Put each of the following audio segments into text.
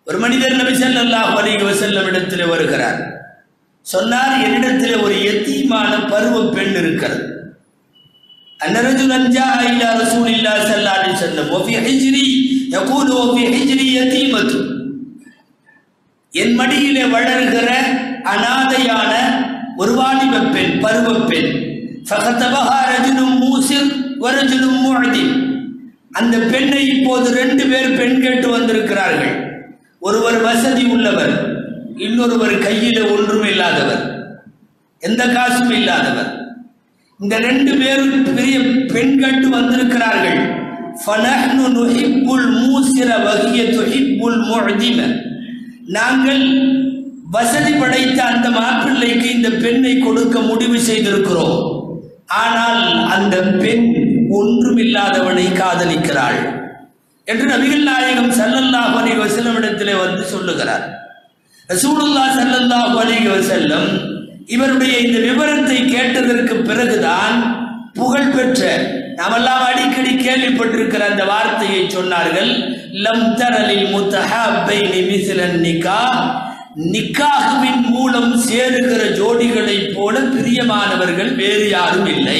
ஒரு மனிதர் நபி ஸல்லல்லாஹு அலைஹி வஸல்லம் இடத்தில் வருகிறார் சொன்னார் என்னிடத்தில் ஒரு எத்தீமான பருவ பெண் இருக்கிறது أن رجلا جاء إلى رسول الله صلى الله عليه وسلم وفي حجري يقول وفي حجري يتيمة என் மடியிலே வளர்கிற அனாதையான ஒரு வாலிப பெண் பருவ பெண் ஃபகத்தபஹா ரஜுலும் மூசிர் வரஜுலும் முஅதின் அந்த பெண்ணை இப்போது ரெண்டு பேர் பெண் கேட்டு வந்திருக்கிறார்கள் ஒருவர் வசதி உள்ளவர் இன்னொருவர் கையில ஒன்றும் இல்லாதவர் எந்த காசும் இல்லாதவர் இந்த ரெண்டு பேரும் பெரிய பெண் கேட்டு வந்திருக்கிறார்கள் فَنَحْنُ نُحِبُّ الْمُوسِرَ وَهِيَ تُحِبُّ الْمُعْدِمَ நாங்கள் வசதி படைத்த அந்த மாப்பிள்ளைக்கு இந்த பெண்ணை கொடுக்க முடிவு செய்திருக்கிறோம் ஆனால் அந்த பெண் ஒன்றுமில்லாதவனை காதலிக்கிறாள் என்று நபிகள் நாயகம் ஸல்லல்லாஹு அலைஹி வஸல்லம் இடத்திலே வந்து சொல்லுகிறார் ரசூலுல்லாஹ் ஸல்லல்லாஹு அலைஹி வஸல்லம் இவருடைய இந்த விவரத்தை கேட்டதற்கு பிறகுதான் புகழ் பெற்ற நாமெல்லாம் அடிக்கடி கேள்விப்பட்டிருக்கிற அந்த வார்த்தையை சொன்னார்கள் லம் தரலில் முத்தஹாபைனி மிஸ்லன் நிக்கா நிக்காகுவின் மூலம் சேருகிற ஜோடிகளைப் போல பிரியமானவர்கள் வேறு யாரும் இல்லை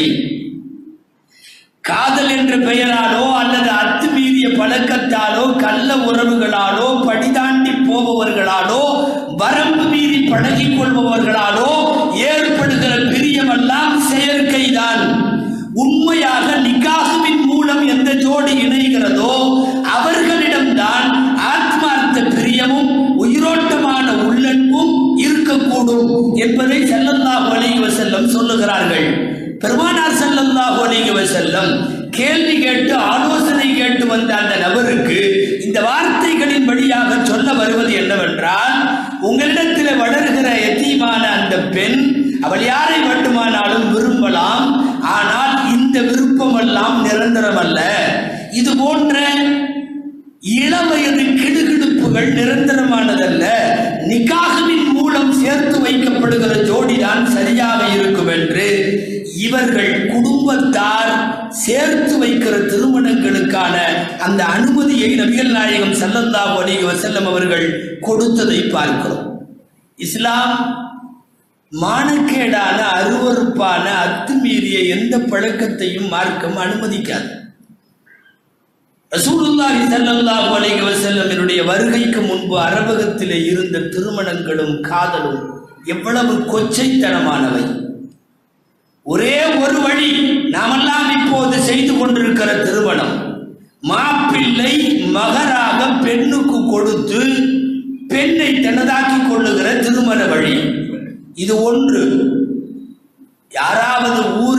காதல் என்ற பெயராலோ அல்லது அத்துமீறிய பழக்கத்தாலோ கள்ள உறவுகளாலோ படிதாண்டி போபவர்களாலோ வரம்பு மீறி பழகிக் கொள்பவர்களாலோ ஏற்படுகிற பிரியமெல்லாம் செயற்கைதான் உண்மையாக நிக்காகுவின் மூலம் எந்த ஜோடி இணைகிறதோ அவர்களிடம்தான் ஆத்மார்த்த பிரியமும் உயிரோட்டமான உள்ளன்பும் இருக்கக்கூடும் என்பதை ஸல்லல்லாஹு அலைஹி வஸல்லம் சொல்லுகிறார்கள் பெருமானார் ஸல்லல்லாஹு அலைஹி வஸல்லம் கேள்வி கேட்டு ஆலோசனை கேட்டு வந்த அந்த நபருக்கு இந்த வார்த்தைகளின் வழியாக சொல்ல வருவது என்னவென்றால் உங்களிடத்தில் வளர்கிற எத்தீமான அந்த பெண் அவள் யாரை வேண்டுமானாலும் விரும்பலாம் ஆனால் இந்த விருப்பமெல்லாம் நிரந்தரமல்ல இது போன்ற இளவயது கிடுகிடுப்புகள் நிரந்தரமானதல்ல நிக்காகுவின் மூலம் சேர்த்து வைக்கப்படுகிற ஜோடிதான் சரியாக இருக்கும் என்று இவர்கள் குடும்பத்தார் சேர்த்து வைக்கிற திருமணங்களுக்கான அந்த அனுமதியை நபிகள் நாயகம் ஸல்லல்லாஹு அலைஹி வஸல்லம் அவர்கள் கொடுத்ததை பார்க்கிறோம் இஸ்லாம் மானக்கேடான அருவருப்பான அத்துமீறிய எந்த பழக்கத்தையும் மார்க்கம் அனுமதிக்காது ரசூலுல்லாஹி ஸல்லல்லாஹு அலைஹி வஸல்லமினுடைய வருகைக்கு முன்பு அரபகத்திலே இருந்த திருமணங்களும் காதலும் எவ்வளவு கொச்சைத்தனமானவை ஒரே ஒரு வழி நாமெல்லாம் இப்போது செய்து கொண்டிருக்கிற திருமணம் மாப்பிள்ளை மகராக பெண்ணுக்கு கொடுத்து பெண்ணை தனதாக்கிக் கொள்ளுகிற திருமண வழி இது ஒன்று யாராவது ஊர்